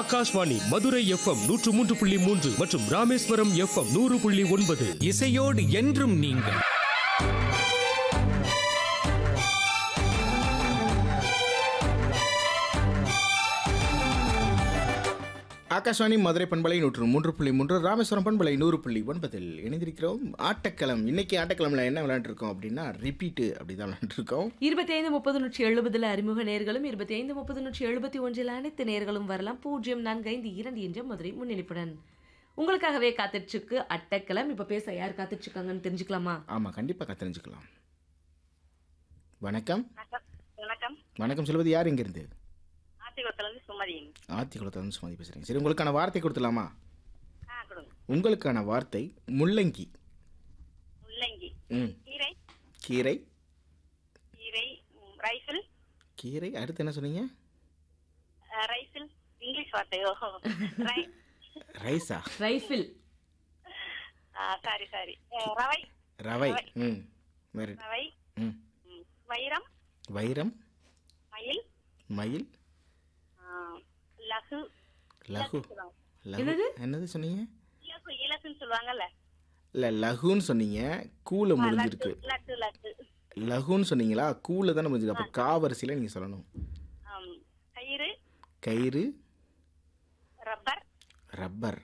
Akashvani Madurai FM நூற்று மூன்று புள்ளி மூன்று மற்றும் ராமேஸ்வரம் எஃப்எம் நூறு புள்ளி ஒன்பது இசையோடு என்றும் நீங்கள் ஆகாஷ்வாணி மதுரை பண்பலை நூற்று மூன்று புள்ளி மூன்று ராமேஸ்வரம் பண்பலை நூறு புள்ளி ஒன்பதில் இணைந்திருக்கிறோம் ஆட்டக்களம் இன்னைக்கு ஆட்டக்களம்ல என்ன விளையாண்டுருக்கோம் அப்படின்னா ரிப்பீட்டு அப்படி தான் விளையாண்டுருக்கோம் இருபத்தி ஐந்து முப்பது நூற்றி எழுபதுல அறிமுக நேர்களும் இருபத்தி ஐந்து முப்பது நூற்றி எழுபத்தி ஒன்றில் அனைத்து நேர்களும் வரலாம் பூஜ்ஜியம் நான்கு ஐந்து இரண்டு என்ற மதுரை முன்னிலைப்புடன் உங்களுக்காகவே காத்துட்ருக்கு அட்டக்கலம் இப்ப பேச யார் காத்துட்ருக்காங்கன்னு தெரிஞ்சுக்கலாமா ஆமாம் கண்டிப்பாக தெரிஞ்சுக்கலாம் வணக்கம் வணக்கம் வணக்கம் வணக்கம் சொல்வது யார் இங்கிருந்து ஆத்திகுளத்துலேருந்து சுமதிங்க ஆத்திக்குளத்திலிருந்து சுமதி பேசுகிறேன் சரி உங்களுக்கான வார்த்தை கொடுத்துலாமா ஆ கொடுங்க உங்களுக்கான வார்த்தை முள்ளங்கி முள்ளங்கி ம் கீரை கீரை கீரை ம், ரைஃபிள் கீரை அடுத்து என்ன சொன்னீங்க ஆ, ரைஃபிள் இங்கிலீஷ் வார்த்தையோ ரை ரைஸா ரைஃபிள் ஆ, சாரி சாரி ஆ, ரவை ரவை ம் வேறு ரவை ம் ம், வைரம் வைரம் மயில் மயில் ஆ, லகு லகு சொல்லுவாங்க. லகு என்னது சொன்னீங்க இலக்கு இலக்குன்னு சொல்லுவாங்கல்ல இல்லை லகுன்னு சொன்னீங்க கூல முடிஞ்சிருக்கு லட்டு லட்டு லகுன்னு சொன்னீங்களா கூல தானே முடிஞ்சிருக்கு அப்போ காவரிசையில் நீங்கள் சொல்லணும் ஆம், கயிறு கயிறு ரப்பர் ரப்பர்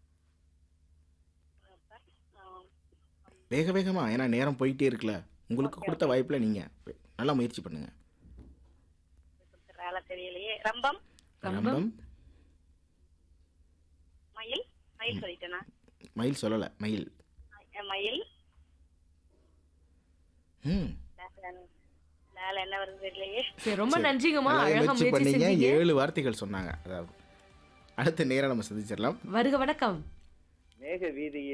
ரப்பர் ஆ, வேக வேகமா ஏன்னா நேரம் போயிட்டே இருக்குல்ல உங்களுக்கு கொடுத்த வாய்ப்பில் நீங்கள் நல்லா முயற்சி பண்ணுங்க வேலை தெரியலையே ரம்பம் ரம்பம் மயில் மயில் சொல்லிட்டேனா மயில் சொல்லலை மயில் ஆ, மயில் ம் வேலை என்ன வருது தெரியலையே சரி ரொம்ப நன்றிங்கம்மா நல்லா அழகா முயற்சி முயற்சி பண்ணீங்க செஞ்சீங்க ஏழு வார்த்தைகள் சொன்னாங்க அதாவது அடுத்த நேரம் நம்ம சந்திச்சிடலாம் வருக வணக்கம் மேக வீதியில்